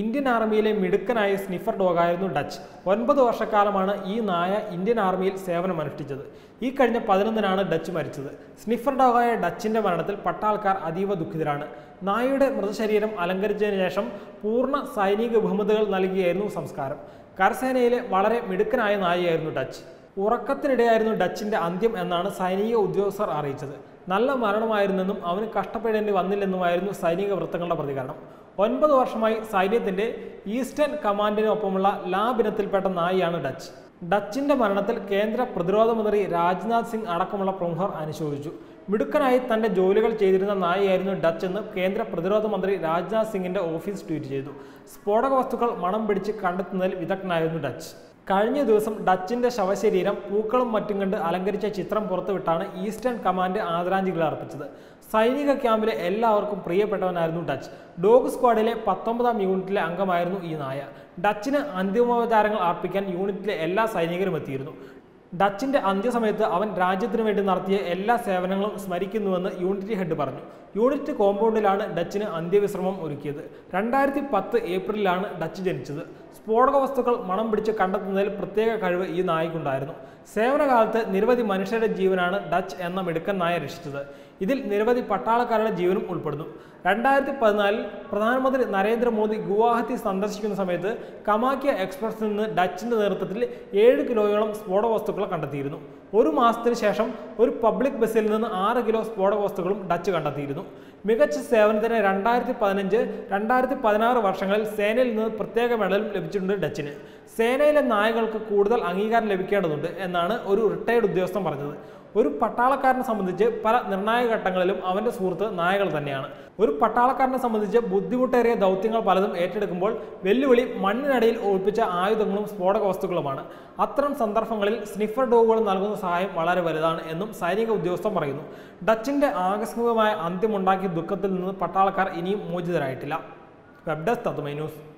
Indian ആർമിയിലെ മിടുക്കനായ sniffer ഡോഗായിരുന്നു Dutch ഒൻപത് വർഷക്കാലമാണ് ഈ നായ ഇന്ത്യൻ ആർമിയിൽ സേവനമനുഷ്ഠിച്ചത് ഈ കഴിഞ്ഞ പതിനൊന്നിനാണ് ഡച്ച് മരിച്ചത് സ്നിഫർ ഡോഗായ ഡച്ചിന്റെ മരണത്തിൽ പട്ടാൾക്കാർ അതീവ ദുഃഖിതരാണ് നായയുടെ മൃതശരീരം അലങ്കരിച്ചതിന് ശേഷം പൂർണ്ണ സൈനിക ബഹുമതികൾ നൽകിയായിരുന്നു സംസ്കാരം കരസേനയിലെ വളരെ മിടുക്കനായ നായയായിരുന്നു ഡച്ച് ഉറക്കത്തിനിടെയായിരുന്നു ഡച്ചിന്റെ അന്ത്യം എന്നാണ് സൈനിക ഉദ്യോഗസ്ഥർ അറിയിച്ചത് നല്ല മരണമായിരുന്നെന്നും അവന് കഷ്ടപ്പെടേണ്ടി വന്നില്ലെന്നുമായിരുന്നു സൈനിക വൃത്തങ്ങളുടെ പ്രതികരണം ഒൻപത് വർഷമായി സൈന്യത്തിന്റെ ഈസ്റ്റേൺ കമാൻഡിനൊപ്പമുള്ള ലാബ് ഇനത്തിൽപ്പെട്ട നായിയാണ് ഡച്ച് ഡച്ചിന്റെ മരണത്തിൽ കേന്ദ്ര പ്രതിരോധ മന്ത്രി രാജ്നാഥ് സിംഗ് അടക്കമുള്ള പ്രമുഖർ അനുശോചിച്ചു മിടുക്കനായി തന്റെ ജോലികൾ ചെയ്തിരുന്ന നായിയായിരുന്നു ഡച്ച് എന്ന് കേന്ദ്ര പ്രതിരോധ മന്ത്രി രാജ്നാഥ് സിംഗിന്റെ ഓഫീസ് ട്വീറ്റ് ചെയ്തു സ്ഫോടക വസ്തുക്കൾ മണം പിടിച്ച് കണ്ടെത്തുന്നതിൽ വിദഗ്ധനായിരുന്നു ഡച്ച് കഴിഞ്ഞ ദിവസം ഡച്ചിന്റെ ശവശരീരം പൂക്കളും മറ്റും കണ്ട് അലങ്കരിച്ച ചിത്രം പുറത്തുവിട്ടാണ് ഈസ്റ്റേൺ കമാൻഡ് ആദരാഞ്ജലികൾ അർപ്പിച്ചത് സൈനിക ക്യാമ്പിലെ എല്ലാവർക്കും പ്രിയപ്പെട്ടവനായിരുന്നു ഡച്ച് ഡോഗ് സ്ക്വാഡിലെ പത്തൊമ്പതാം യൂണിറ്റിലെ അംഗമായിരുന്നു ഈ നായ ഡച്ചിന് അന്തിമോപചാരങ്ങൾ അർപ്പിക്കാൻ യൂണിറ്റിലെ എല്ലാ സൈനികരും എത്തിയിരുന്നു ഡച്ചിന്റെ അന്ത്യസമയത്ത് അവൻ രാജ്യത്തിനു വേണ്ടി നടത്തിയ എല്ലാ സേവനങ്ങളും സ്മരിക്കുന്നുവെന്ന് യൂണിറ്റ് ഹെഡ് പറഞ്ഞു യൂണിറ്റ് കോമ്പൗണ്ടിലാണ് ഡച്ചിന് അന്ത്യവിശ്രമം ഒരുക്കിയത് രണ്ടായിരത്തി പത്ത് ഏപ്രിലാണ് ഡച്ച് ജനിച്ചത് സ്ഫോടക വസ്തുക്കൾ മണം പിടിച്ച് കണ്ടെത്തുന്നതിൽ പ്രത്യേക കഴിവ് ഈ നായ്ക്കുണ്ടായിരുന്നു സേവനകാലത്ത് നിരവധി മനുഷ്യരുടെ ജീവനാണ് ഡച്ച് എന്ന മിടുക്കൻ നായ രക്ഷിച്ചത് ഇതിൽ നിരവധി പട്ടാളക്കാരുടെ ജീവനും ഉൾപ്പെടുന്നു രണ്ടായിരത്തി പതിനാലിൽ പ്രധാനമന്ത്രി നരേന്ദ്രമോദി ഗുവാഹത്തി സന്ദർശിക്കുന്ന സമയത്ത് കമാക്കിയ എക്സ്പ്രസിൽ നിന്ന് ഡച്ചിന്റെ നേതൃത്വത്തിൽ ഏഴ് കിലോയോളം സ്ഫോടക വസ്തുക്കൾ കണ്ടെത്തിയിരുന്നു ഒരു മാസത്തിന് ശേഷം ഒരു പബ്ലിക് ബസ്സിൽ നിന്ന് ആറ് കിലോ സ്ഫോടക വസ്തുക്കളും ഡച്ച് കണ്ടെത്തിയിരുന്നു മികച്ച സേവനത്തിന് രണ്ടായിരത്തി പതിനഞ്ച് രണ്ടായിരത്തി പതിനാറ് വർഷങ്ങളിൽ സേനയിൽ നിന്ന് പ്രത്യേക മെഡലും ലഭിച്ചിട്ടുണ്ട് ഡച്ചിന് സേനയിലെ നായകൾക്ക് കൂടുതൽ അംഗീകാരം ലഭിക്കേണ്ടതുണ്ട് എന്നാണ് ഒരു റിട്ടയർഡ് ഉദ്യോഗസ്ഥൻ പറഞ്ഞത് ഒരു പട്ടാളക്കാരനെ സംബന്ധിച്ച് പല നിർണായക ഘട്ടങ്ങളിലും അവന്റെ സുഹൃത്ത് നായകൾ തന്നെയാണ് ഒരു പട്ടാളക്കാരനെ സംബന്ധിച്ച് ബുദ്ധിമുട്ടേറിയ ദൗത്യങ്ങൾ പലതും ഏറ്റെടുക്കുമ്പോൾ വെല്ലുവിളി മണ്ണിനടിയിൽ ഒളിപ്പിച്ച ആയുധങ്ങളും സ്ഫോടക വസ്തുക്കളുമാണ് അത്തരം സന്ദർഭങ്ങളിൽ സ്നിഫർ ഡോഗുകൾ നൽകുന്ന സഹായം വളരെ വലുതാണ് എന്നും സൈനിക ഉദ്യോഗസ്ഥൻ പറയുന്നു ഡച്ചിന്റെ ആകസ്മികമായ അന്ത്യമുണ്ടാക്കിയ ദുഃഖത്തിൽ നിന്ന് പട്ടാളക്കാർ ഇനിയും മോചിതരായിട്ടില്ല വെബ് ഡെസ്ക് തത്തുമൈ ന്യൂസ്